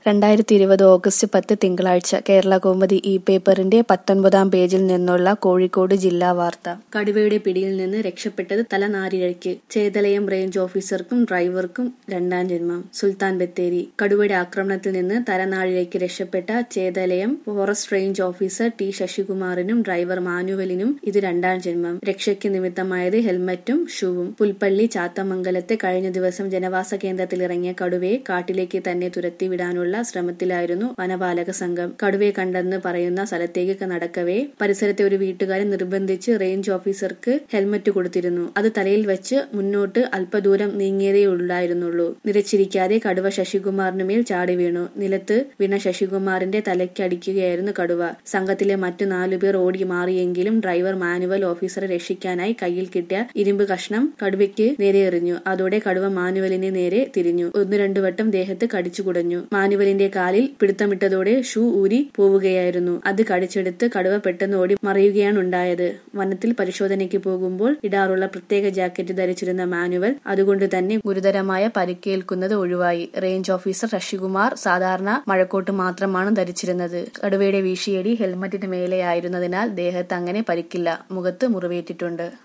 രണ്ടായിരത്തി ഇരുപത് ഓഗസ്റ്റ് പത്ത് തിങ്കളാഴ്ച കേരള കൗമുദി ഇ പേപ്പറിന്റെ പത്തൊൻപതാം പേജിൽ നിന്നുള്ള കോഴിക്കോട് ജില്ലാ വാർത്ത കടുവയുടെ പിടിയിൽ നിന്ന് രക്ഷപ്പെട്ടത് തലനാരിഴയ്ക്ക് ചേതലയം റേഞ്ച് ഓഫീസർക്കും ഡ്രൈവർക്കും രണ്ടാം ജന്മം സുൽത്താൻ ബത്തേരി കടുവയുടെ ആക്രമണത്തിൽ നിന്ന് തലനാരിഴയ്ക്ക് രക്ഷപ്പെട്ട Chethalayam forest range officer T ശശികുമാറിനും ഡ്രൈവർ മാനുവലിനും ഇത് രണ്ടാം ജന്മം രക്ഷയ്ക്ക് നിമിത്തമായത് ഹെൽമറ്റും ഷൂവും പുൽപ്പള്ളി ചാത്തമംഗലത്തെ കഴിഞ്ഞ ദിവസം ജനവാസ കേന്ദ്രത്തിൽ ഇറങ്ങിയ കടുവയെ കാട്ടിലേക്ക് തന്നെ തുരത്തിവിടാനുള്ള ശ്രമത്തിലായിരുന്നു വനപാലക സംഘം കടുവയെ കണ്ടെന്ന് പറയുന്ന സ്ഥലത്തേക്ക് നടക്കവേ പരിസരത്തെ ഒരു വീട്ടുകാരൻ നിർബന്ധിച്ച് റേഞ്ച് ഓഫീസർക്ക് ഹെൽമറ്റ് കൊടുത്തിരുന്നു അത് തലയിൽ വെച്ച് മുന്നോട്ട് അല്പദൂരം നീങ്ങിയതേ ഉണ്ടായിരുന്നുള്ളൂ നിരച്ചിരിക്കാതെ കടുവ ശശികുമാറിന് മേൽ ചാടി വീണു നിലത്ത് വീണ ശശികുമാറിന്റെ തലയ്ക്കടിക്കുകയായിരുന്നു കടുവ സംഘത്തിലെ മറ്റു നാലുപേർ ഓടി മാറിയെങ്കിലും ഡ്രൈവർ മാനുവൽ ഓഫീസറെ രക്ഷിക്കാനായി കയ്യിൽ കിട്ടിയ ഇരുമ്പ് കഷ്ണം കടുവയ്ക്ക് നേരെ എറിഞ്ഞു അതോടെ കടുവ മാനുവലിന് നേരെ തിരിഞ്ഞു ഒന്നു രണ്ടു വട്ടം ദേഹത്ത് കടിച്ചു കുടഞ്ഞു മാനുവലിന്റെ കാലിൽ പിടുത്തമിട്ടതോടെ ഷൂ ഊരി പോവുകയായിരുന്നു അത് കടിച്ചെടുത്ത് കടുവ പെട്ടെന്ന് ഓടി മറയുകയാണ് ഉണ്ടായത് വനത്തിൽ പരിശോധനയ്ക്ക് പോകുമ്പോൾ ഇടാറുള്ള പ്രത്യേക ജാക്കറ്റ് ധരിച്ചിരുന്ന മാനുവൽ അതുകൊണ്ട് തന്നെ ഗുരുതരമായ പരിക്കേൽക്കുന്നത് ഒഴിവായി റേഞ്ച് ഓഫീസർ ശശികുമാർ സാധാരണ മഴക്കോട്ട് മാത്രമാണ് ധരിച്ചിരുന്നത് കടുവയുടെ വീശിയടി ഹെൽമറ്റിന് മേലെയായിരുന്നതിനാൽ ദേഹത്ത് അങ്ങനെ പരിക്കില്ല മുഖത്ത് മുറിവേറ്റിട്ടുണ്ട്